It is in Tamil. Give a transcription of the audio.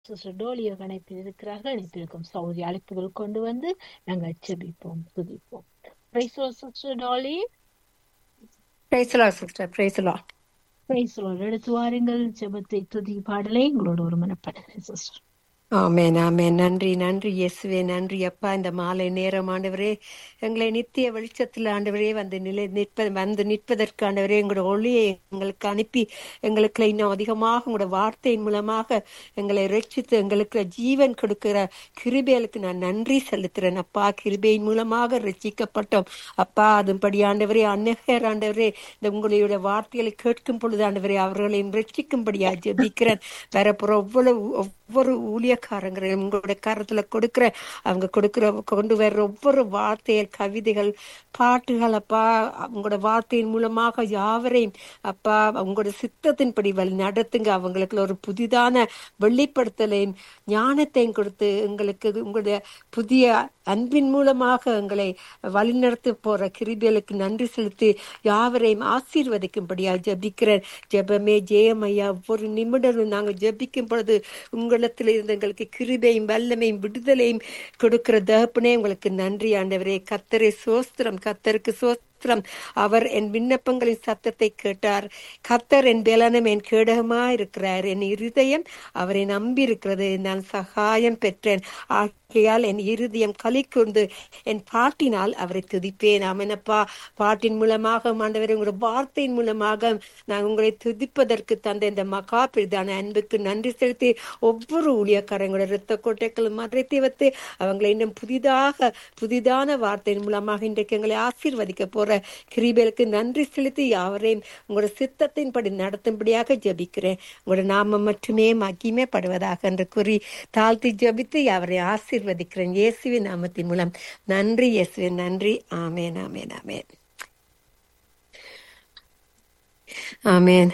சிஸ்டர் டோலியோ அழைப்பில் இருக்கிறார்கள் அழைப்பிருக்கும் சௌரி அழைப்புகள் கொண்டு வந்து நாங்கள் செபிப்போம் துதிப்போம் பிரைஸ் சிஸ்டர் டோலி பிரைஸ்லா சிஸ்டர் பிரைஸ்லா பிரைஸ் எடுத்து வாருங்கள் ஜெபத்தை துதி பாடலை எங்களோட ஒரு மனப்படுகிறேன் சிஸ்டர் ஆமேன் ஆமேன் நன்றி நன்றி இயேசுவே நன்றி அப்பா இந்த மாலை நேரம் ஆண்டவரே எங்களை நித்திய வெளிச்சத்தில் ஆண்டவரே வந்து நிலை நிற்ப வந்து நிற்பதற்கு ஆண்டவரே எங்களோட ஒளியை எங்களுக்கு அனுப்பி எங்களுக்கு இன்னும் அதிகமாக உங்களோட வார்த்தையின் மூலமாக எங்களை ரட்சித்து எங்களுக்கு ஜீவன் கொடுக்கிற கிருபேலுக்கு நான் நன்றி செலுத்துறேன் அப்பா கிருபையின் மூலமாக ரட்சிக்கப்பட்டோம் அப்பா அதுபடி ஆண்டவரே அன்னகர் ஆண்டவரே இந்த உங்களுடைய வார்த்தைகளை கேட்கும் பொழுது ஆண்டவரே அவர்களையும் ரட்சிக்கும்படியா ஜெபிக்கிறேன் வரப்புற ஒவ்வொரு ஒவ்வொரு ஊழியக்காரங்களையும் உங்களுடைய கரத்துல கொடுக்கிற அவங்க கொடுக்கிற கொண்டு வர்ற ஒவ்வொரு வார்த்தைகள் கவிதைகள் பாட்டுகள் அப்பா உங்களோட வார்த்தையின் மூலமாக யாவரையும் அப்பா உங்களோட சித்தத்தின்படி வழி நடத்துங்க அவங்களுக்கு ஒரு புதிதான வெளிப்படுத்தலையும் ஞானத்தையும் கொடுத்து எங்களுக்கு உங்களுடைய புதிய அன்பின் மூலமாக எங்களை வழிநடத்த போற கிருபிகளுக்கு நன்றி செலுத்தி யாவரையும் ஆசீர்வதிக்கும்படியா ஜபிக்கிறேன் ஜெபமே ஜெயம் ஐயா ஒவ்வொரு நிமிடமும் நாங்கள் ஜபிக்கும் பொழுது உங்களிடத்தில் இருந்து எங்களுக்கு கிருபையும் வல்லமையும் விடுதலையும் கொடுக்கிற தகப்பனே உங்களுக்கு நன்றி ஆண்டவரே கத்தரை சோஸ்திரம் கத்தருக்கு சோஸ்திரம் அவர் என் விண்ணப்பங்களின் சத்தத்தை கேட்டார் கத்தர் என் பலனும் என் கேடகமா இருக்கிறார் என் இருதயம் அவரை நம்பி இருக்கிறது நான் சகாயம் பெற்றேன் ஆகையால் என் இருதயம் களி கொண்டு என் பாட்டினால் அவரை துதிப்பேன் ஆமெனப்பா பாட்டின் மூலமாக ஆண்டவரே உங்களோட வார்த்தையின் மூலமாக நான் உங்களை துதிப்பதற்கு தந்த இந்த மகா பெரிதான அன்புக்கு நன்றி செலுத்தி ஒவ்வொரு ஊழியக்காரங்களோட இரத்த கோட்டைகளும் மறைத்து வைத்து அவங்களை இன்னும் புதிதாக புதிதான வார்த்தையின் மூலமாக இன்றைக்கு எங்களை ஆசீர்வதிக்க போற கிருபேலுக்கு நன்றி செலுத்தி யாவரையும் உங்களோட சித்தத்தின்படி நடத்தும்படியாக ஜபிக்கிறேன் உங்களோட நாமம் மட்டுமே மகிமைப்படுவதாக என்று கூறி தாழ்த்தி ஜபித்து யாவரை ஆசீர்வதிக்கிறேன் இயேசுவின் நாமத்தின் மூலம் நன்றி இயேசுவின் நன்றி ஆமேன் ஆமேன் ஆமேன் ஆமேன்